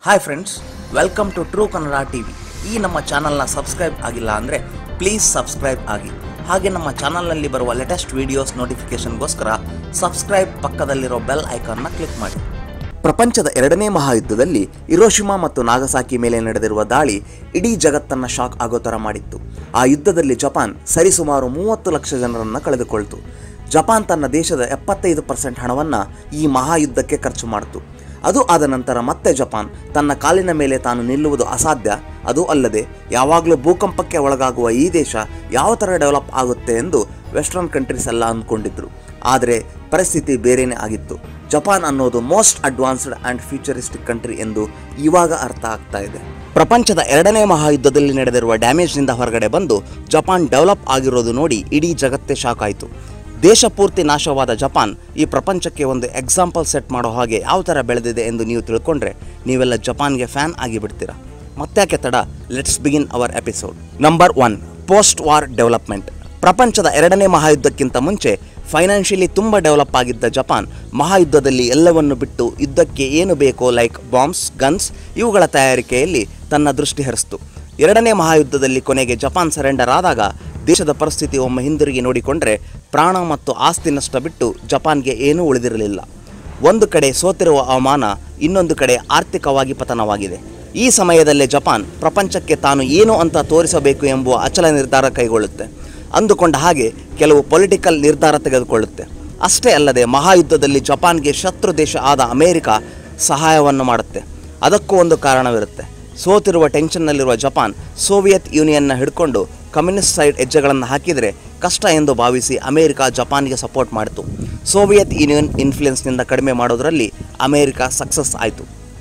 hi friends welcome to true Kannada TV ಈ ನಮ್ಮ ಚಾನಲ್ನ ಸಬ್ಸ್ಕ್ರೈಬ್ ಆಗಿಲ್ಲ ಅಂದರೆ ಪ್ಲೀಸ್ ಸಬ್ಸ್ಕ್ರೈಬ್ ಆಗಿ ಹಾಗೆ ನಮ್ಮ ಚಾನಲ್ನಲ್ಲಿ ಬರುವ ಲೇಟೆಸ್ಟ್ ವಿಡಿಯೋಸ್ ನೋಟಿಫಿಕೇಶನ್ಗೋಸ್ಕರ ಸಬ್ಸ್ಕ್ರೈಬ್ ಪಕ್ಕದಲ್ಲಿರೋ ಬೆಲ್ ಐಕಾನ್ನ ಕ್ಲಿಕ್ ಮಾಡಿ ಪ್ರಪಂಚದ ಎರಡನೇ ಮಹಾಯುದ್ಧದಲ್ಲಿ ಇರೋಶಿಮಾ ಮತ್ತು ನಾಗಸಾಕಿ ಮೇಲೆ ನಡೆದಿರುವ ದಾಳಿ ಇಡೀ ಜಗತ್ತನ್ನ ಶಾಕ್ ಆಗೋ ಥರ ಮಾಡಿತ್ತು ಆ ಯುದ್ಧದಲ್ಲಿ ಜಪಾನ್ ಸರಿಸುಮಾರು ಮೂವತ್ತು ಲಕ್ಷ ಜನರನ್ನು ಕಳೆದುಕೊಳ್ತು ಜಪಾನ್ ತನ್ನ ದೇಶದ ಎಪ್ಪತ್ತೈದು ಪರ್ಸೆಂಟ್ ಹಣವನ್ನು ಈ ಮಹಾಯುದ್ಧಕ್ಕೆ ಖರ್ಚು ಮಾಡಿತು ಅದು ಆದ ನಂತರ ಮತ್ತೆ ಜಪಾನ್ ತನ್ನ ಕಾಲಿನ ಮೇಲೆ ತಾನು ನಿಲ್ಲುವುದು ಅಸಾಧ್ಯ ಅದು ಅಲ್ಲದೆ ಯಾವಾಗಲೂ ಭೂಕಂಪಕ್ಕೆ ಒಳಗಾಗುವ ಈ ದೇಶ ಯಾವ ಥರ ಡೆವಲಪ್ ಆಗುತ್ತೆ ಎಂದು ವೆಸ್ಟರ್ನ್ ಕಂಟ್ರೀಸ್ ಎಲ್ಲ ಅಂದ್ಕೊಂಡಿದ್ರು ಆದರೆ ಪರಿಸ್ಥಿತಿ ಬೇರೆಯೇ ಆಗಿತ್ತು ಜಪಾನ್ ಅನ್ನೋದು most advanced and futuristic country ಎಂದು ಇವಾಗ ಅರ್ಥ ಆಗ್ತಾ ಇದೆ ಪ್ರಪಂಚದ ಎರಡನೇ ಮಹಾಯುದ್ಧದಲ್ಲಿ ನಡೆದಿರುವ ಡ್ಯಾಮೇಜ್ನಿಂದ ಹೊರಗಡೆ ಬಂದು ಜಪಾನ್ ಡೆವಲಪ್ ಆಗಿರೋದು ನೋಡಿ ಇಡೀ ಜಗತ್ತೇ ಶಾಕ್ ಆಯಿತು ದೇಶ ಪೂರ್ತಿ ನಾಶವಾದ ಜಪಾನ್ ಈ ಪ್ರಪಂಚಕ್ಕೆ ಒಂದು ಎಕ್ಸಾಂಪಲ್ ಸೆಟ್ ಮಾಡೋ ಹಾಗೆ ಯಾವ ಥರ ಬೆಳೆದಿದೆ ಎಂದು ನೀವು ತಿಳ್ಕೊಂಡ್ರೆ ನೀವೆಲ್ಲ ಜಪಾನ್ಗೆ ಫ್ಯಾನ್ ಆಗಿಬಿಡ್ತೀರಾ ಮತ್ತ್ಯಾಕೆ ತಡ let's begin our episode number one post war development ಪ್ರಪಂಚದ ಎರಡನೇ ಮಹಾಯುದ್ಧಕ್ಕಿಂತ ಮುಂಚೆ ಫೈನಾನ್ಷಿಯಲಿ ತುಂಬ ಡೆವಲಪ್ ಆಗಿದ್ದ ಜಪಾನ್ ಮಹಾಯುದ್ಧದಲ್ಲಿ ಎಲ್ಲವನ್ನು ಬಿಟ್ಟು ಯುದ್ಧಕ್ಕೆ ಏನು ಬೇಕೋ ಲೈಕ್ ಬಾಂಬ್ಸ್ ಗನ್ಸ್ ಇವುಗಳ ತಯಾರಿಕೆಯಲ್ಲಿ ತನ್ನ ದೃಷ್ಟಿ ಹರಿಸ್ತು ಎರಡನೇ ಮಹಾಯುದ್ಧದಲ್ಲಿ ಕೊನೆಗೆ ಜಪಾನ್ ಸರೆಂಡರ್ ಆದಾಗ ದೇಶದ ಪರಿಸ್ಥಿತಿ ಒಮ್ಮೆ ಹಿಂದಿರುಗಿ ನೋಡಿಕೊಂಡ್ರೆ ಪ್ರಾಣ ಮತ್ತು ಆಸ್ತಿ ನಷ್ಟ ಬಿಟ್ಟು ಜಪಾನ್ಗೆ ಏನೂ ಉಳಿದಿರಲಿಲ್ಲ ಒಂದು ಕಡೆ ಸೋತಿರುವ ಅವಮಾನ ಇನ್ನೊಂದು ಕಡೆ ಆರ್ಥಿಕವಾಗಿ ಪತನವಾಗಿದೆ ಈ ಸಮಯದಲ್ಲೇ ಜಪಾನ್ ಪ್ರಪಂಚಕ್ಕೆ ತಾನು ಏನು ಅಂತ ತೋರಿಸಬೇಕು ಎಂಬುವ ಅಚಲ ನಿರ್ಧಾರ ಕೈಗೊಳ್ಳುತ್ತೆ ಅಂದುಕೊಂಡ ಹಾಗೆ ಕೆಲವು ಪೊಲಿಟಿಕಲ್ ನಿರ್ಧಾರ ತೆಗೆದುಕೊಳ್ಳುತ್ತೆ ಅಷ್ಟೇ ಅಲ್ಲದೆ ಮಹಾಯುದ್ಧದಲ್ಲಿ ಜಪಾನ್ಗೆ ಶತ್ರು ದೇಶ ಆದ ಅಮೆರಿಕ ಸಹಾಯವನ್ನು ಮಾಡುತ್ತೆ ಅದಕ್ಕೂ ಒಂದು ಕಾರಣವಿರುತ್ತೆ ಸೋತಿರುವ ಟೆನ್ಷನ್ನಲ್ಲಿರುವ ಜಪಾನ್ ಸೋವಿಯತ್ ಯೂನಿಯನ್ನ ಹಿಡ್ಕೊಂಡು ಕಮ್ಯುನಿಸ್ಟ್ ಸೈಡ್ ಹೆಜ್ಜೆಗಳನ್ನು ಹಾಕಿದರೆ ಕಷ್ಟ ಎಂದು ಭಾವಿಸಿ ಅಮೆರಿಕ ಜಪಾನ್ಗೆ ಸಪೋರ್ಟ್ ಮಾಡಿತು ಸೋವಿಯತ್ ಯೂನಿಯನ್ ಇನ್ಫ್ಲುಯೆನ್ಸ್ನಿಂದ ಕಡಿಮೆ ಮಾಡೋದರಲ್ಲಿ ಅಮೆರಿಕ ಸಕ್ಸಸ್ ಆಯಿತು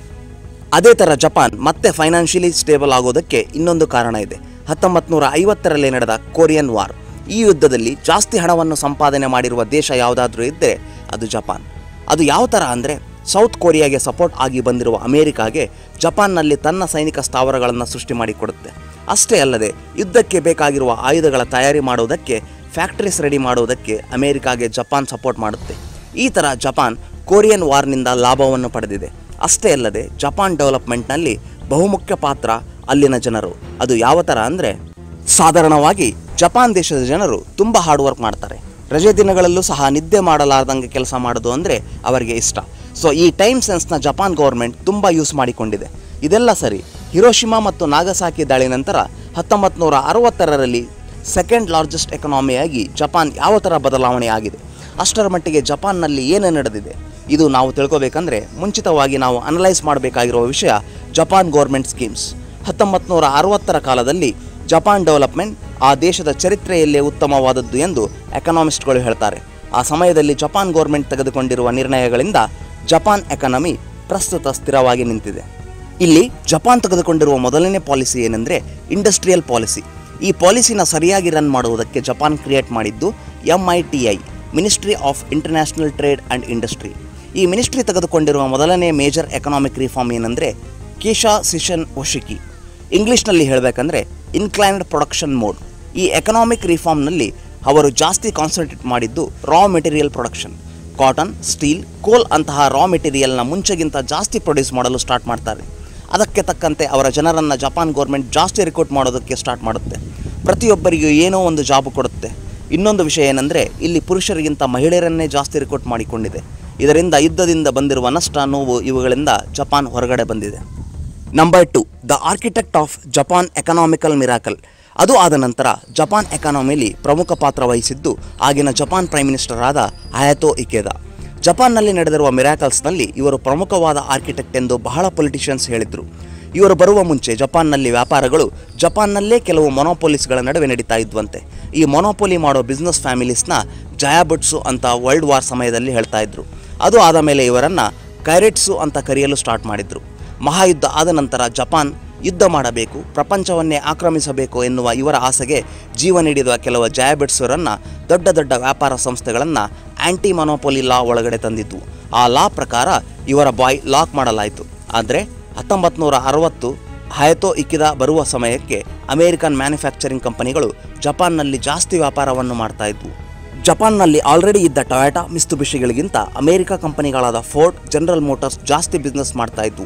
ಅದೇ ಥರ ಜಪಾನ್ ಮತ್ತೆ ಫೈನಾನ್ಷಿಯಲಿ ಸ್ಟೇಬಲ್ ಆಗೋದಕ್ಕೆ ಇನ್ನೊಂದು ಕಾರಣ ಇದೆ ಹತ್ತೊಂಬತ್ತು ನೂರ ಐವತ್ತರಲ್ಲಿ ನಡೆದ ಕೊರಿಯನ್ ವಾರ್ ಈ ಯುದ್ಧದಲ್ಲಿ ಜಾಸ್ತಿ ಹಣವನ್ನು ಸಂಪಾದನೆ ಮಾಡಿರುವ ದೇಶ ಯಾವುದಾದ್ರೂ ಇದ್ದರೆ ಅದು ಜಪಾನ್ ಅದು ಯಾವ ಥರ ಅಂದರೆ ಸೌತ್ ಕೊರಿಯಾಗೆ ಸಪೋರ್ಟ್ ಆಗಿ ಬಂದಿರುವ ಅಮೆರಿಕಾಗೆ ಜಪಾನ್ನಲ್ಲಿ ತನ್ನ ಸೈನಿಕ ಸ್ಥಾವರಗಳನ್ನು ಸೃಷ್ಟಿ ಮಾಡಿಕೊಡುತ್ತೆ ಅಷ್ಟೇ ಅಲ್ಲದೆ ಯುದ್ಧಕ್ಕೆ ಬೇಕಾಗಿರುವ ಆಯುಧಗಳ ತಯಾರಿ ಮಾಡುವುದಕ್ಕೆ ಫ್ಯಾಕ್ಟರೀಸ್ ರೆಡಿ ಮಾಡುವುದಕ್ಕೆ ಅಮೆರಿಕಾಗೆ ಜಪಾನ್ ಸಪೋರ್ಟ್ ಮಾಡುತ್ತೆ ಈ ಥರ ಜಪಾನ್ ಕೊರಿಯನ್ ವಾರ್ನಿಂದ ಲಾಭವನ್ನು ಪಡೆದಿದೆ ಅಷ್ಟೇ ಅಲ್ಲದೆ ಜಪಾನ್ ಡೆವಲಪ್ಮೆಂಟ್ನಲ್ಲಿ ಬಹುಮುಖ್ಯ ಪಾತ್ರ ಅಲ್ಲಿನ ಜನರು ಅದು ಯಾವ ಥರ ಅಂದರೆ ಸಾಧಾರಣವಾಗಿ ಜಪಾನ್ ದೇಶದ ಜನರು ತುಂಬ ಹಾರ್ಡ್ ವರ್ಕ್ ಮಾಡ್ತಾರೆ ರಜೆ ದಿನಗಳಲ್ಲೂ ಸಹ ನಿದ್ದೆ ಮಾಡಲಾರ್ದಂಗೆ ಕೆಲಸ ಮಾಡೋದು ಅಂದರೆ ಅವರಿಗೆ ಇಷ್ಟ ಸೊ ಈ ಟೈಮ್ ಸೆನ್ಸ್ನ ಜಪಾನ್ ಗೌರ್ಮೆಂಟ್ ತುಂಬ ಯೂಸ್ ಮಾಡಿಕೊಂಡಿದೆ ಇದೆಲ್ಲ ಸರಿ ಹಿರೋಶಿಮಾ ಮತ್ತು ನಾಗಸಾಕಿ ದಾಳಿ ನಂತರ ಹತ್ತೊಂಬತ್ತು ನೂರ ಅರವತ್ತರಲ್ಲಿ ಸೆಕೆಂಡ್ ಲಾರ್ಜೆಸ್ಟ್ ಎಕನಾಮಿಯಾಗಿ ಜಪಾನ್ ಯಾವ ಥರ ಬದಲಾವಣೆ ಆಗಿದೆ ಅಷ್ಟರ ಮಟ್ಟಿಗೆ ಜಪಾನ್ನಲ್ಲಿ ಏನು ನಡೆದಿದೆ ಇದು ನಾವು ತಿಳ್ಕೊಬೇಕಂದ್ರೆ ಮುಂಚಿತವಾಗಿ ನಾವು ಅನಲೈಸ್ ಮಾಡಬೇಕಾಗಿರುವ ವಿಷಯ ಜಪಾನ್ ಗೌರ್ಮೆಂಟ್ ಸ್ಕೀಮ್ಸ್ ಹತ್ತೊಂಬತ್ತು ನೂರ ಅರವತ್ತರ ಕಾಲದಲ್ಲಿ ಜಪಾನ್ ಡೆವಲಪ್ಮೆಂಟ್ ಆ ದೇಶದ ಚರಿತ್ರೆಯಲ್ಲೇ ಉತ್ತಮವಾದದ್ದು ಎಂದು ಎಕನಾಮಿಸ್ಟ್ಗಳು ಹೇಳ್ತಾರೆ ಆ ಸಮಯದಲ್ಲಿ ಜಪಾನ್ ಗೌರ್ಮೆಂಟ್ ತೆಗೆದುಕೊಂಡಿರುವ ನಿರ್ಣಯಗಳಿಂದ ಜಪಾನ್ ಎಕಾನಮಿ ಪ್ರಸ್ತುತ ಸ್ಥಿರವಾಗಿ ನಿಂತಿದೆ ಇಲ್ಲಿ ಜಪಾನ್ ತೆಗೆದುಕೊಂಡಿರುವ ಮೊದಲನೇ ಪಾಲಿಸಿ ಏನೆಂದರೆ ಇಂಡಸ್ಟ್ರಿಯಲ್ ಪಾಲಿಸಿ ಈ ಪಾಲಿಸಿನ ಸರಿಯಾಗಿ ರನ್ ಮಾಡುವುದಕ್ಕೆ ಜಪಾನ್ ಕ್ರಿಯೇಟ್ ಮಾಡಿದ್ದು M I T I ministry of international trade and industry ಈ ಮಿನಿಸ್ಟ್ರಿ ತೆಗೆದುಕೊಂಡಿರುವ ಮೊದಲನೇ ಮೇಜರ್ ಎಕನಾಮಿಕ್ ರಿಫಾರ್ಮ್ ಏನಂದರೆ ಕೇಶಾ ಸಿಷನ್ ಒಶಿಕಿ ಇಂಗ್ಲೀಷ್ನಲ್ಲಿ ಹೇಳಬೇಕಂದ್ರೆ ಇನ್ಕ್ಲೈನ್ಡ್ ಪ್ರೊಡಕ್ಷನ್ ಮೋಡ್ ಈ ಎಕನಾಮಿಕ್ ರಿಫಾರ್ಮ್ನಲ್ಲಿ ಅವರು ಜಾಸ್ತಿ ಕಾನ್ಸಂಟ್ರೇಟ್ ಮಾಡಿದ್ದು raw material production cotton steel coal ಅಂತಹ ರಾ ಮೆಟೀರಿಯಲ್ನ ಮುಂಚೆಗಿಂತ ಜಾಸ್ತಿ ಪ್ರೊಡ್ಯೂಸ್ ಮಾಡಲು ಸ್ಟಾರ್ಟ್ ಮಾಡ್ತಾರೆ ಅದಕ್ಕೆ ತಕ್ಕಂತೆ ಅವರ ಜನರನ್ನು ಜಪಾನ್ ಗೌರ್ಮೆಂಟ್ ಜಾಸ್ತಿ ರಿಕ್ರೂಟ್ ಮಾಡೋದಕ್ಕೆ ಸ್ಟಾರ್ಟ್ ಮಾಡುತ್ತೆ ಪ್ರತಿಯೊಬ್ಬರಿಗೂ ಏನೋ ಒಂದು ಜಾಬ್ ಕೊಡುತ್ತೆ ಇನ್ನೊಂದು ವಿಷಯ ಏನಂದರೆ ಇಲ್ಲಿ ಪುರುಷರಿಗಿಂತ ಮಹಿಳೆಯರನ್ನೇ ಜಾಸ್ತಿ ರಿಕ್ರೂಟ್ ಮಾಡಿಕೊಂಡಿದೆ ಇದರಿಂದ ಯುದ್ಧದಿಂದ ಬಂದಿರುವ ನಷ್ಟ ನೋವು ಇವುಗಳಿಂದ ಜಪಾನ್ ಹೊರಗಡೆ ಬಂದಿದೆ number two the architect of Japan economical miracle ಅದು ಆದ ನಂತರ ಜಪಾನ್ ಎಕಾನಮಿಲಿ ಪ್ರಮುಖ ಪಾತ್ರ ವಹಿಸಿದ್ದು ಆಗಿನ ಜಪಾನ್ ಪ್ರೈಮ್ ಮಿನಿಸ್ಟರ್ ಆದ ಹಯಾತೋ ಇಕೆದಾ ಜಪಾನ್ನಲ್ಲಿ ನಡೆದಿರುವ ಮಿರಾಕಲ್ಸ್ನಲ್ಲಿ ಇವರು ಪ್ರಮುಖವಾದ ಆರ್ಕಿಟೆಕ್ಟ್ ಎಂದು ಬಹಳ ಪೊಲಿಟಿಷಿಯನ್ಸ್ ಹೇಳಿದರು ಇವರು ಬರುವ ಮುಂಚೆ ಜಪಾನ್ನಲ್ಲಿ ವ್ಯಾಪಾರಗಳು ಜಪಾನ್ನಲ್ಲೇ ಕೆಲವು ಮೊನೋಪೊಲಿಸ್ಗಳ ನಡುವೆ ನಡೀತಾ ಇದ್ವಂತೆ ಈ ಮೊನೋಪೊಲಿ ಮಾಡೋ ಬಿಸ್ನೆಸ್ ಫ್ಯಾಮಿಲೀಸ್ನ ಜಯಾಬುಟ್ಸು ಅಂತ ವರ್ಲ್ಡ್ ವಾರ್ ಸಮಯದಲ್ಲಿ ಹೇಳ್ತಾ ಇದ್ರು ಅದು ಆದ ಮೇಲೆ ಇವರನ್ನು ಕೈರೆಟ್ಸು ಅಂತ ಕರೆಯಲು ಸ್ಟಾರ್ಟ್ ಮಾಡಿದರು ಮಹಾಯುದ್ಧ ಆದ ನಂತರ ಜಪಾನ್ ಯುದ್ಧ ಮಾಡಬೇಕು ಪ್ರಪಂಚವನ್ನೇ ಆಕ್ರಮಿಸಬೇಕು ಎನ್ನುವ ಇವರ ಆಸೆಗೆ ಜೀವ ನೀಡಿದ ಕೆಲವು ಜಯಾಬಿಟ್ಸರನ್ನು ದೊಡ್ಡ ದೊಡ್ಡ ವ್ಯಾಪಾರ ಸಂಸ್ಥೆಗಳನ್ನು ಆ್ಯಂಟಿ ಮೊನೋಪೊಲಿ ಲಾ ಒಳಗಡೆ ತಂದಿದ್ವು ಆ ಲಾ ಪ್ರಕಾರ ಇವರ ಬಾಯ್ ಲಾಕ್ ಮಾಡಲಾಯಿತು ಆದರೆ ಹತ್ತೊಂಬತ್ತು ನೂರ ಅರವತ್ತು ಹಯತೋ ಇಕ್ಕಿದ ಬರುವ ಸಮಯಕ್ಕೆ ಅಮೇರಿಕನ್ ಮ್ಯಾನುಫ್ಯಾಕ್ಚರಿಂಗ್ ಕಂಪನಿಗಳು ಜಪಾನ್ನಲ್ಲಿ ಜಾಸ್ತಿ ವ್ಯಾಪಾರವನ್ನು ಮಾಡ್ತಾ ಇದ್ವು ಜಪಾನ್ನಲ್ಲಿ ಆಲ್ರೆಡಿ ಇದ್ದ ಟೊಯಾಟಾ ಮಿಸ್ತುಬಿಷಿಗಳಿಗಿಂತ ಅಮೇರಿಕ ಕಂಪನಿಗಳಾದ ಫೋರ್ಡ್ ಜನರಲ್ ಮೋಟಾರ್ಸ್ ಜಾಸ್ತಿ ಬಿಸ್ನೆಸ್ ಮಾಡ್ತಾ ಇದ್ವು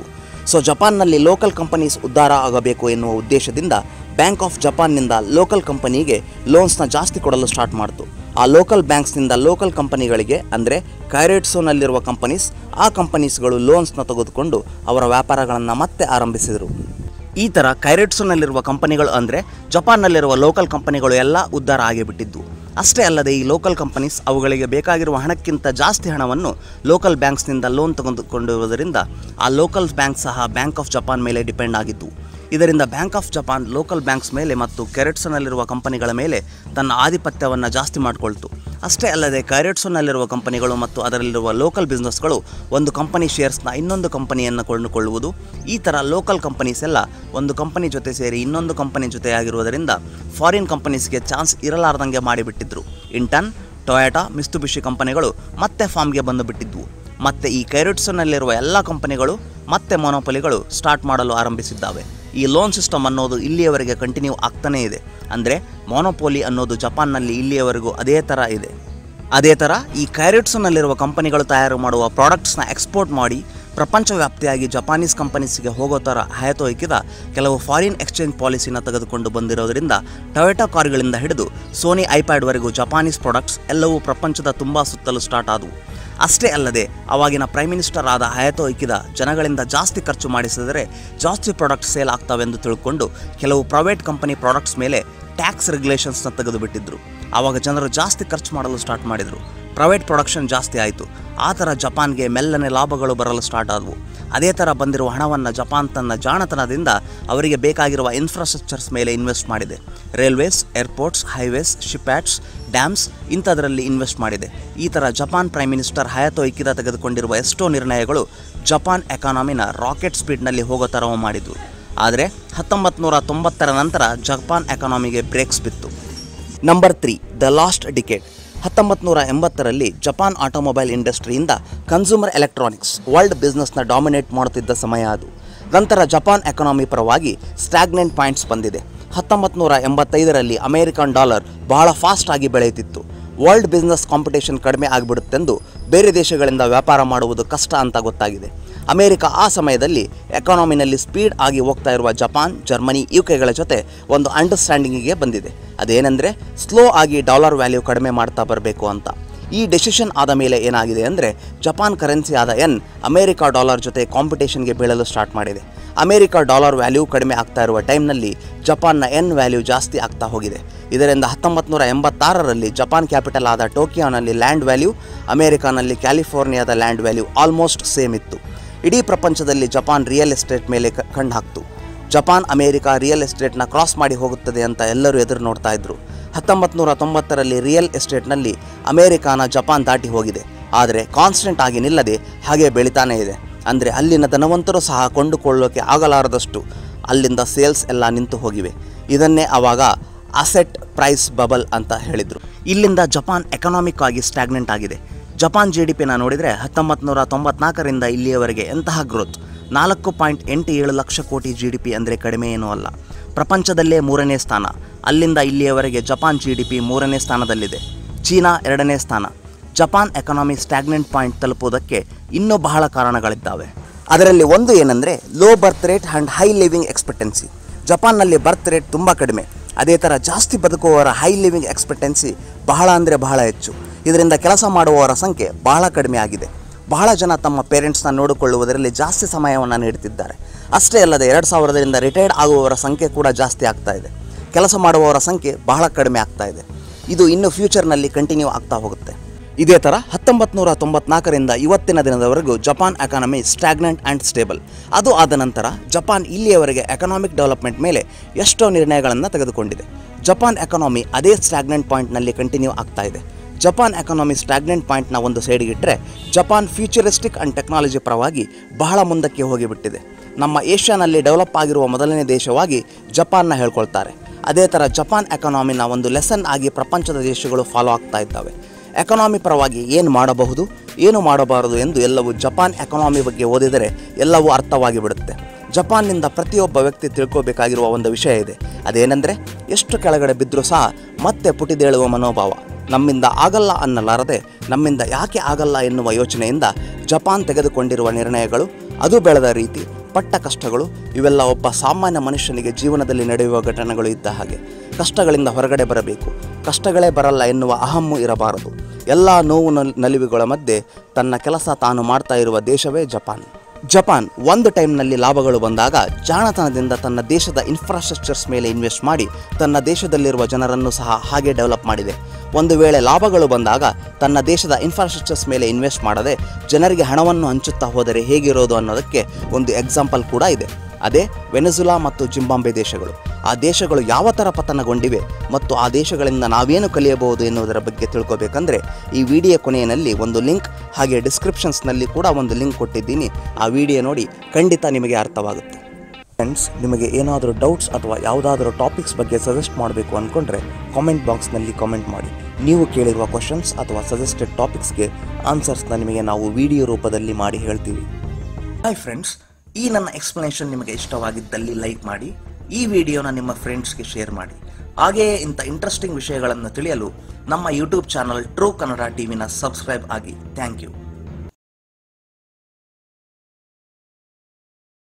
ಸೊ ಜಪಾನ್ನಲ್ಲಿ ಲೋಕಲ್ ಕಂಪನೀಸ್ ಉದ್ಧಾರ ಆಗಬೇಕು ಎನ್ನುವ ಉದ್ದೇಶದಿಂದ ಬ್ಯಾಂಕ್ ಆಫ್ ಜಪಾನ್ನಿಂದ ಲೋಕಲ್ ಕಂಪನಿಗೆ ಲೋನ್ಸ್ನ ಜಾಸ್ತಿ ಕೊಡಲು ಸ್ಟಾರ್ಟ್ ಮಾಡಿತು ಆ ಲೋಕಲ್ ಬ್ಯಾಂಕ್ಸ್ನಿಂದ ಲೋಕಲ್ ಕಂಪನಿಗಳಿಗೆ ಅಂದರೆ ಕೈರೇಟ್ಸೋನಲ್ಲಿರುವ ಕಂಪನೀಸ್ ಆ ಕಂಪನೀಸ್ಗಳು ಲೋನ್ಸ್ನ ತೆಗೆದುಕೊಂಡು ಅವರ ವ್ಯಾಪಾರಗಳನ್ನು ಮತ್ತೆ ಆರಂಭಿಸಿದರು ಈ ಥರ ಕೈರೇಟ್ಸೋನಲ್ಲಿರುವ ಕಂಪನಿಗಳು ಅಂದರೆ ಜಪಾನ್ನಲ್ಲಿರುವ ಲೋಕಲ್ ಕಂಪನಿಗಳು ಎಲ್ಲ ಉದ್ಧಾರ ಆಗಿಬಿಟ್ಟಿದ್ದು ಅಷ್ಟೇ ಅಲ್ಲದೆ ಈ ಲೋಕಲ್ ಕಂಪನೀಸ್ ಅವುಗಳಿಗೆ ಬೇಕಾಗಿರುವ ಹಣಕ್ಕಿಂತ ಜಾಸ್ತಿ ಹಣವನ್ನು ಲೋಕಲ್ ಬ್ಯಾಂಕ್ಸ್ನಿಂದ ಲೋನ್ ತೆಗೆದುಕೊಂಡಿರುವುದರಿಂದ ಆ ಲೋಕಲ್ ಬ್ಯಾಂಕ್ ಸಹ ಬ್ಯಾಂಕ್ ಆಫ್ ಜಪಾನ್ ಮೇಲೆ ಡಿಪೆಂಡ್ ಆಗಿದ್ದು ಇದರಿಂದ bank of Japan local banks ಮೇಲೆ ಮತ್ತು ಕೆರೆಟ್ಸೋನಲ್ಲಿರುವ ಕಂಪನಿಗಳ ಮೇಲೆ ತನ್ನ ಆಧಿಪತ್ಯವನ್ನು ಜಾಸ್ತಿ ಮಾಡಿಕೊಳ್ತು ಅಷ್ಟೇ ಅಲ್ಲದೆ ಕೈರೆಟ್ಸೋನಲ್ಲಿರುವ ಕಂಪನಿಗಳು ಮತ್ತು ಅದರಲ್ಲಿರುವ ಲೋಕಲ್ ಬಿಸ್ನೆಸ್ಗಳು ಒಂದು ಕಂಪನಿ ಶೇರ್ಸ್ನ ಇನ್ನೊಂದು ಕಂಪನಿಯನ್ನು ಕೊಂಡುಕೊಳ್ಳುವುದು ಈ ಥರ ಲೋಕಲ್ ಕಂಪನೀಸ್ ಎಲ್ಲ ಒಂದು ಕಂಪನಿ ಜೊತೆ ಸೇರಿ ಇನ್ನೊಂದು ಕಂಪನಿ ಜೊತೆ ಆಗಿರುವುದರಿಂದ ಫಾರಿನ್ ಕಂಪನೀಸ್ಗೆ ಚಾನ್ಸ್ ಇರಲಾರ್ದಂಗೆ ಮಾಡಿಬಿಟ್ಟಿದ್ರು ಇಂಟನ್ ಟೊಯಾಟಾ ಮಿಸ್ತುಬಿಷಿ ಕಂಪನಿಗಳು ಮತ್ತೆ ಫಾರ್ಮ್ಗೆ ಬಂದು ಬಿಟ್ಟಿದ್ವು ಮತ್ತು ಈ ಕೈರೆಟ್ಸೋನಲ್ಲಿರುವ ಎಲ್ಲ ಕಂಪನಿಗಳು ಮತ್ತೆ ಮೊನೋಪಲಿಗಳು ಸ್ಟಾರ್ಟ್ ಮಾಡಲು ಆರಂಭಿಸಿದ್ದಾವೆ ಈ ಲೋನ್ ಸಿಸ್ಟಮ್ ಅನ್ನೋದು ಇಲ್ಲಿಯವರೆಗೆ ಕಂಟಿನ್ಯೂ ಆಗ್ತಾನೇ ಇದೆ ಅಂದರೆ ಮೊನೋಪೋಲಿ ಅನ್ನೋದು ಜಪಾನ್ನಲ್ಲಿ ಇಲ್ಲಿಯವರೆಗೂ ಅದೇ ಥರ ಇದೆ ಅದೇ ಥರ ಈ ಕೈರೆಟ್ಸೋನಲ್ಲಿರುವ ಕಂಪನಿಗಳು ತಯಾರು ಮಾಡುವ ಪ್ರಾಡಕ್ಟ್ಸ್ನ ಎಕ್ಸ್ಪೋರ್ಟ್ ಮಾಡಿ ಪ್ರಪಂಚವ್ಯಾಪ್ತಿಯಾಗಿ ಜಪಾನೀಸ್ ಕಂಪನೀಸ್ಗೆ ಹೋಗೋ ಥರ ಹಾಯತೊಯ್ಕಿದ ಕೆಲವು ಫಾರಿನ್ ಎಕ್ಸ್ಚೇಂಜ್ ಪಾಲಿಸಿನ ತೆಗೆದುಕೊಂಡು ಬಂದಿರೋದ್ರಿಂದ ಟೊಯೋಟಾ ಕಾರುಗಳಿಂದ ಹಿಡಿದು ಸೋನಿ ಐಪ್ಯಾಡ್ವರೆಗೂ ಜಪಾನೀಸ್ ಪ್ರಾಡಕ್ಟ್ಸ್ ಎಲ್ಲವೂ ಪ್ರಪಂಚದ ತುಂಬ ಸುತ್ತಲೂ ಸ್ಟಾರ್ಟ್ ಆದವು ಅಷ್ಟೇ ಅಲ್ಲದೆ ಅವಾಗಿನ ಪ್ರೈಮ್ ಮಿನಿಸ್ಟರ್ ಆದ ಹಯತೋ ಇಕ್ಕಿದ ಜನಗಳಿಂದ ಜಾಸ್ತಿ ಖರ್ಚು ಮಾಡಿಸಿದರೆ ಜಾಸ್ತಿ ಪ್ರಾಡಕ್ಟ್ಸ್ ಸೇಲ್ ಆಗ್ತಾವೆಂದು ತಿಳ್ಕೊಂಡು ಕೆಲವು ಪ್ರೈವೇಟ್ ಕಂಪನಿ ಪ್ರಾಡಕ್ಟ್ಸ್ ಮೇಲೆ ಟ್ಯಾಕ್ಸ್ ರೆಗ್ಯುಲೇಷನ್ಸ್ನ ತೆಗೆದುಬಿಟ್ಟಿದ್ರು ಆವಾಗ ಜನರು ಜಾಸ್ತಿ ಖರ್ಚು ಮಾಡಲು ಸ್ಟಾರ್ಟ್ ಮಾಡಿದರು ಪ್ರೈವೇಟ್ ಪ್ರೊಡಕ್ಷನ್ ಜಾಸ್ತಿ ಆಯಿತು ಆ ಥರ ಜಪಾನ್ಗೆ ಮೆಲ್ಲನೆ ಲಾಭಗಳು ಬರಲು ಸ್ಟಾರ್ಟ್ ಆದವು ಅದೇ ಥರ ಬಂದಿರುವ ಹಣವನ್ನು ಜಪಾನ್ ತನ್ನ ಜಾಣತನದಿಂದ ಅವರಿಗೆ ಬೇಕಾಗಿರುವ ಇನ್ಫ್ರಾಸ್ಟ್ರಕ್ಚರ್ಸ್ ಮೇಲೆ ಇನ್ವೆಸ್ಟ್ ಮಾಡಿದೆ railways airports highways shipyards dams ಇಂಥದ್ರಲ್ಲಿ ಇನ್ವೆಸ್ಟ್ ಮಾಡಿದೆ ಈ ಥರ Japan prime minister Hayato Ikeda ತೆಗೆದುಕೊಂಡಿರುವ ಎಷ್ಟೋ ನಿರ್ಣಯಗಳು ಜಪಾನ್ ಎಕಾನಮಿನ ರಾಕೆಟ್ ಸ್ಪೀಡ್ನಲ್ಲಿ ಹೋಗೋ ಥರ ಮಾಡಿದ್ವು ಆದರೆ ಹತ್ತೊಂಬತ್ತು ನೂರ ತೊಂಬತ್ತರ ನಂತರ ಜಪಾನ್ ಎಕಾನಮಿಗೆ ಬ್ರೇಕ್ಸ್ ಬಿತ್ತು number three the last decade ಹತ್ತೊಂಬತ್ತು ನೂರ ಎಂಬತ್ತರಲ್ಲಿ ಜಪಾನ್ ಆಟೋಮೊಬೈಲ್ ಇಂಡಸ್ಟ್ರಿಯಿಂದ ಕನ್ಸ್ಯೂಮರ್ ಎಲೆಕ್ಟ್ರಾನಿಕ್ಸ್ ವರ್ಲ್ಡ್ ಬಿಸ್ನೆಸ್ನ ಡಾಮಿನೇಟ್ ಮಾಡುತ್ತಿದ್ದ ಸಮಯ ಅದು ನಂತರ ಜಪಾನ್ ಎಕಾನಮಿ ಪರವಾಗಿ ಸ್ಟ್ಯಾಗ್ನೆಂಟ್ ಪಾಯಿಂಟ್ಸ್ ಬಂದಿದೆ ಹತ್ತೊಂಬತ್ತು ನೂರ ಎಂಬತ್ತೈದರಲ್ಲಿ ಅಮೇರಿಕನ್ ಡಾಲರ್ ಬಹಳ ಫಾಸ್ಟ್ ಆಗಿ ಬೆಳೆಯುತ್ತಿತ್ತು ವರ್ಲ್ಡ್ ಬಿಸ್ನೆಸ್ ಕಾಂಪಿಟೇಷನ್ ಕಡಿಮೆ ಆಗಿಬಿಡುತ್ತೆಂದು ಬೇರೆ ದೇಶಗಳಿಂದ ವ್ಯಾಪಾರ ಮಾಡುವುದು ಕಷ್ಟ ಅಂತ ಗೊತ್ತಾಗಿದೆ ಅಮೆರಿಕ ಆ ಸಮಯದಲ್ಲಿ ಎಕಾನಮಿನಲ್ಲಿ ಸ್ಪೀಡ್ ಆಗಿ ಹೋಗ್ತಾ ಇರುವ ಜಪಾನ್ ಜರ್ಮನಿ ಯು ಕೆಗಳ ಜೊತೆ ಒಂದು ಅಂಡರ್ಸ್ಟ್ಯಾಂಡಿಂಗಿಗೆ ಬಂದಿದೆ ಅದೇನೆಂದರೆ ಸ್ಲೋ ಆಗಿ ಡಾಲರ್ ವ್ಯಾಲ್ಯೂ ಕಡಿಮೆ ಮಾಡ್ತಾ ಬರಬೇಕು ಅಂತ ಈ ಡೆಸಿಷನ್ ಆದ ಮೇಲೆ ಏನಾಗಿದೆ ಅಂದರೆ ಜಪಾನ್ ಕರೆನ್ಸಿ ಆದ ಎನ್ ಅಮೆರಿಕ ಡಾಲರ್ ಜೊತೆ ಕಾಂಪಿಟೇಷನ್ಗೆ ಬೀಳಲು ಸ್ಟಾರ್ಟ್ ಮಾಡಿದೆ ಅಮೆರಿಕ ಡಾಲರ್ ವ್ಯಾಲ್ಯೂ ಕಡಿಮೆ ಆಗ್ತಾ ಇರುವ ಟೈಮ್ನಲ್ಲಿ ಜಪಾನ್ನ ಎನ್ ವ್ಯಾಲ್ಯೂ ಜಾಸ್ತಿ ಆಗ್ತಾ ಹೋಗಿದೆ ಇದರಿಂದ ಹತ್ತೊಂಬತ್ತು ನೂರ ಎಂಬತ್ತಾರರಲ್ಲಿ ಜಪಾನ್ ಕ್ಯಾಪಿಟಲ್ ಆದ ಟೋಕಿಯೋನಲ್ಲಿ ಲ್ಯಾಂಡ್ ವ್ಯಾಲ್ಯೂ ಅಮೆರಿಕಾನಲ್ಲಿ ಕ್ಯಾಲಿಫೋರ್ನಿಯಾದ ಲ್ಯಾಂಡ್ ವ್ಯಾಲ್ಯೂ ಆಲ್ಮೋಸ್ಟ್ ಸೇಮ್ ಇತ್ತು ಇಡೀ ಪ್ರಪಂಚದಲ್ಲಿ ಜಪಾನ್ ರಿಯಲ್ ಎಸ್ಟೇಟ್ ಮೇಲೆ ಕ- ಕಣ್ಣು ಹಾಕ್ತು ಜಪಾನ್ ಅಮೆರಿಕ ರಿಯಲ್ ಎಸ್ಟೇಟ್ನ ಕ್ರಾಸ್ ಮಾಡಿ ಹೋಗುತ್ತದೆ ಅಂತ ಎಲ್ಲರೂ ಎದುರು ನೋಡ್ತಾ ಇದ್ರು ಹತ್ತೊಂಬತ್ತು ನೂರ ತೊಂಬತ್ತರಲ್ಲಿ ರಿಯಲ್ ಎಸ್ಟೇಟ್ನಲ್ಲಿ ಅಮೆರಿಕಾನ ಜಪಾನ್ ದಾಟಿ ಹೋಗಿದೆ ಆದರೆ ಕಾನ್ಸ್ಟೆಂಟ್ ಆಗಿ ನಿಲ್ಲದೆ ಹಾಗೆ ಬೆಳಿತಾನೇ ಇದೆ ಅಂದರೆ ಅಲ್ಲಿನ ಧನವಂತರು ಸಹ ಕೊಂಡುಕೊಳ್ಳೋಕೆ ಆಗಲಾರದಷ್ಟು ಅಲ್ಲಿಂದ ಸೇಲ್ಸ್ ಎಲ್ಲ ನಿಂತು ಹೋಗಿವೆ ಇದನ್ನೇ ಆವಾಗ ಅಸೆಟ್ ಪ್ರೈಸ್ ಬಬಲ್ ಅಂತ ಹೇಳಿದರು ಇಲ್ಲಿಂದ ಜಪಾನ್ ಎಕನಾಮಿಕ್ ಆಗಿ ಸ್ಟ್ಯಾಗ್ನೆಂಟ್ ಆಗಿದೆ ಜಪಾನ್ ಜಿ ಡಿ ಪಿನ ನೋಡಿದರೆ ಹತ್ತೊಂಬತ್ತು ನೂರ ತೊಂಬತ್ನಾಲ್ಕರಿಂದ ಇಲ್ಲಿಯವರೆಗೆ ಎಂತಹ ಗ್ರೋತ್ ನಾಲ್ಕು ಪಾಯಿಂಟ್ ಎಂಟು ಏಳು ಲಕ್ಷ ಕೋಟಿ ಜಿ ಡಿ ಪಿ ಅಂದರೆ ಕಡಿಮೆ ಏನೂ ಅಲ್ಲ ಪ್ರಪಂಚದಲ್ಲೇ ಮೂರನೇ ಸ್ಥಾನ ಅಲ್ಲಿಂದ ಇಲ್ಲಿಯವರೆಗೆ ಜಪಾನ್ ಜಿ ಡಿ ಪಿ ಮೂರನೇ ಸ್ಥಾನದಲ್ಲಿದೆ ಚೀನಾ ಎರಡನೇ ಸ್ಥಾನ ಜಪಾನ್ ಎಕನಾಮಿ ಸ್ಟ್ಯಾಗ್ನೆಂಟ್ ಪಾಯಿಂಟ್ ತಲುಪುವುದಕ್ಕೆ ಇನ್ನೂ ಬಹಳ ಕಾರಣಗಳಿದ್ದಾವೆ ಅದರಲ್ಲಿ ಒಂದು ಏನಂದರೆ low birth rate and high living expectancy ಜಪಾನ್ನಲ್ಲಿ ಬರ್ತ್ ರೇಟ್ ತುಂಬ ಕಡಿಮೆ ಅದೇ ಥರ ಜಾಸ್ತಿ ಬದುಕುವವರ ಹೈ ಲಿವಿಂಗ್ ಎಕ್ಸ್ಪೆಕ್ಟೆನ್ಸಿ ಬಹಳ ಅಂದರೆ ಬಹಳ ಹೆಚ್ಚು ಇದರಿಂದ ಕೆಲಸ ಮಾಡುವವರ ಸಂಖ್ಯೆ ಬಹಳ ಕಡಿಮೆ ಆಗಿದೆ ಬಹಳ ಜನ ತಮ್ಮ ಪೇರೆಂಟ್ಸ್ನ ನೋಡಿಕೊಳ್ಳುವುದರಲ್ಲಿ ಜಾಸ್ತಿ ಸಮಯವನ್ನು ನೀಡುತ್ತಿದ್ದಾರೆ ಅಷ್ಟೇ ಅಲ್ಲದೆ ಎರಡು ಸಾವಿರದಿಂದ ರಿಟೈರ್ಡ್ ಆಗುವವರ ಸಂಖ್ಯೆ ಕೂಡ ಜಾಸ್ತಿ ಆಗ್ತಾ ಇದೆ ಕೆಲಸ ಮಾಡುವವರ ಸಂಖ್ಯೆ ಬಹಳ ಕಡಿಮೆ ಆಗ್ತಾ ಇದೆ ಇದು ಇನ್ನು ಫ್ಯೂಚರ್ನಲ್ಲಿ ಕಂಟಿನ್ಯೂ ಆಗ್ತಾ ಹೋಗುತ್ತೆ ಇದೇ ಥರ ಹತ್ತೊಂಬತ್ತು ನೂರ ತೊಂಬತ್ನಾಲ್ಕರಿಂದ ಇವತ್ತಿನ ದಿನದವರೆಗೂ Japan economy stagnant and stable ಅದು ಆದ ನಂತರ ಜಪಾನ್ ಇಲ್ಲಿಯವರೆಗೆ ಎಕನಾಮಿಕ್ ಡೆವಲಪ್ಮೆಂಟ್ ಮೇಲೆ ಎಷ್ಟೋ ನಿರ್ಣಯಗಳನ್ನು ತೆಗೆದುಕೊಂಡಿದೆ ಜಪಾನ್ ಎಕಾನಮಿ ಅದೇ ಸ್ಟ್ಯಾಗ್ನೆಂಟ್ ಪಾಯಿಂಟ್ನಲ್ಲಿ ಕಂಟಿನ್ಯೂ ಆಗ್ತಾ ಇದೆ ಜಪಾನ್ ಎಕಾನಮಿ ಸ್ಟ್ಯಾಗ್ನೆಂಟ್ ಪಾಯಿಂಟ್ನ ಒಂದು ಸೈಡ್ಗಿಟ್ಟರೆ ಜಪಾನ್ ಫ್ಯೂಚರಿಸ್ಟಿಕ್ ಆ್ಯಂಡ್ ಟೆಕ್ನಾಲಜಿ ಪರವಾಗಿ ಬಹಳ ಮುಂದಕ್ಕೆ ಹೋಗಿಬಿಟ್ಟಿದೆ ನಮ್ಮ ಏಷ್ಯಾನಲ್ಲಿ ಡೆವಲಪ್ ಆಗಿರುವ ಮೊದಲನೇ ದೇಶವಾಗಿ ಜಪಾನ್ನ ಹೇಳ್ಕೊಳ್ತಾರೆ ಅದೇ ಥರ ಜಪಾನ್ ಎಕಾನಮಿನ ಒಂದು ಲೆಸನ್ ಆಗಿ ಪ್ರಪಂಚದ ದೇಶಗಳು ಫಾಲೋ ಆಗ್ತಾ ಇದ್ದಾವೆ ಎಕಾನಮಿ ಪರವಾಗಿ ಏನು ಮಾಡಬಹುದು ಏನು ಮಾಡಬಾರದು ಎಂದು ಎಲ್ಲವೂ ಜಪಾನ್ ಎಕಾನಮಿ ಬಗ್ಗೆ ಓದಿದರೆ ಎಲ್ಲವೂ ಅರ್ಥವಾಗಿ ಬಿಡುತ್ತೆ ಜಪಾನ್ನಿಂದ ಪ್ರತಿಯೊಬ್ಬ ವ್ಯಕ್ತಿ ತಿಳ್ಕೋಬೇಕಾಗಿರುವ ಒಂದು ವಿಷಯ ಇದೆ ಅದೇನೆಂದರೆ ಎಷ್ಟು ಕೆಳಗಡೆ ಬಿದ್ದರೂ ಸಹ ಮತ್ತೆ ಪುಟಿದೇಳುವ ಮನೋಭಾವ ನಮ್ಮಿಂದ ಆಗಲ್ಲ ಅನ್ನಲಾರದೆ ನಮ್ಮಿಂದ ಯಾಕೆ ಆಗಲ್ಲ ಎನ್ನುವ ಯೋಚನೆಯಿಂದ ಜಪಾನ್ ತೆಗೆದುಕೊಂಡಿರುವ ನಿರ್ಣಯಗಳು ಅದು ಬೆಳೆದ ರೀತಿ ಪಟ್ಟ ಕಷ್ಟಗಳು ಇವೆಲ್ಲ ಒಬ್ಬ ಸಾಮಾನ್ಯ ಮನುಷ್ಯನಿಗೆ ಜೀವನದಲ್ಲಿ ನಡೆಯುವ ಘಟನೆಗಳು ಇದ್ದ ಹಾಗೆ ಕಷ್ಟಗಳಿಂದ ಹೊರಗಡೆ ಬರಬೇಕು ಕಷ್ಟಗಳೇ ಬರಲ್ಲ ಎನ್ನುವ ಅಹಮ್ಮು ಇರಬಾರದು ಎಲ್ಲ ನೋವು ನಲ್- ನಲಿವುಗಳ ಮಧ್ಯೆ ತನ್ನ ಕೆಲಸ ತಾನು ಮಾಡ್ತಾ ಇರುವ ದೇಶವೇ ಜಪಾನ್ ಜಪಾನ್ ಒಂದು ಟೈಮ್ನಲ್ಲಿ ಲಾಭಗಳು ಬಂದಾಗ ಜಾಣತನದಿಂದ ತನ್ನ ದೇಶದ ಇನ್ಫ್ರಾಸ್ಟ್ರಕ್ಚರ್ಸ್ ಮೇಲೆ ಇನ್ವೆಸ್ಟ್ ಮಾಡಿ ತನ್ನ ದೇಶದಲ್ಲಿರುವ ಜನರನ್ನು ಸಹ ಹಾಗೆ ಡೆವಲಪ್ ಮಾಡಿದೆ ಒಂದು ವೇಳೆ ಲಾಭಗಳು ಬಂದಾಗ ತನ್ನ ದೇಶದ ಇನ್ಫ್ರಾಸ್ಟ್ರಕ್ಚರ್ಸ್ ಮೇಲೆ ಇನ್ವೆಸ್ಟ್ ಮಾಡದೆ ಜನರಿಗೆ ಹಣವನ್ನು ಹಂಚುತ್ತಾ ಹೋದರೆ ಹೇಗಿರೋದು ಅನ್ನೋದಕ್ಕೆ ಒಂದು ಎಕ್ಸಾಂಪಲ್ ಕೂಡ ಇದೆ ಅದೇ ವೆನೆಜುಲಾ ಮತ್ತು ಜಿಂಬಾಂಬೆ ದೇಶಗಳು ಆ ದೇಶಗಳು ಯಾವ ಥರ ಪತನಗೊಂಡಿವೆ ಮತ್ತು ಆ ದೇಶಗಳಿಂದ ನಾವೇನು ಕಲಿಯಬಹುದು ಎನ್ನುವುದರ ಬಗ್ಗೆ ತಿಳ್ಕೊಬೇಕಂದ್ರೆ ಈ ವಿಡಿಯೋ ಕೊನೆಯಲ್ಲಿ ಒಂದು ಲಿಂಕ್ ಹಾಗೆ ಡಿಸ್ಕ್ರಿಪ್ಷನ್ಸ್ನಲ್ಲಿ ಕೂಡ ಒಂದು ಲಿಂಕ್ ಕೊಟ್ಟಿದ್ದೀನಿ ಆ ವಿಡಿಯೋ ನೋಡಿ ಖಂಡಿತ ನಿಮಗೆ ಅರ್ಥವಾಗುತ್ತೆ ಫ್ರೆಂಡ್ಸ್ ನಿಮಗೆ ಏನಾದರೂ ಡೌಟ್ಸ್ ಅಥವಾ ಯಾವುದಾದರೂ ಟಾಪಿಕ್ಸ್ ಬಗ್ಗೆ ಸಜೆಸ್ಟ್ ಮಾಡಬೇಕು ಅಂದ್ಕೊಂಡ್ರೆ ಕಾಮೆಂಟ್ ಬಾಕ್ಸ್ನಲ್ಲಿ ಕಾಮೆಂಟ್ ಮಾಡಿ ನೀವು ಕೇಳಿರುವ ಕ್ವಶನ್ಸ್ ಅಥವಾ ಸಜೆಸ್ಟೆಡ್ ಟಾಪಿಕ್ಸ್ಗೆ ಆನ್ಸರ್ಸ್ನ ನಿಮಗೆ ನಾವು ವಿಡಿಯೋ ರೂಪದಲ್ಲಿ ಮಾಡಿ ಹೇಳ್ತೀವಿ ಹಾಯ್ ಫ್ರೆಂಡ್ಸ್ ಈ ನನ್ನ ಎಕ್ಸ್ಪ್ಲನೇಷನ್ ನಿಮಗೆ ಇಷ್ಟವಾಗಿದ್ದಲ್ಲಿ ಲೈಕ್ ಮಾಡಿ ಈ ವಿಡಿಯೋನ ನಿಮ್ಮ ಫ್ರೆಂಡ್ಸ್ಗೆ ಶೇರ್ ಮಾಡಿ ಹಾಗೆಯೇ ಇಂಥ ಇಂಟ್ರೆಸ್ಟಿಂಗ್ ವಿಷಯಗಳನ್ನು ತಿಳಿಯಲು ನಮ್ಮ ಯೂಟ್ಯೂಬ್ ಚಾನಲ್ ಟ್ರೂ ಕನ್ನಡ ಟಿವಿನ ಸಬ್ಸ್ಕ್ರೈಬ್ ಆಗಿ ಥ್ಯಾಂಕ್ ಯು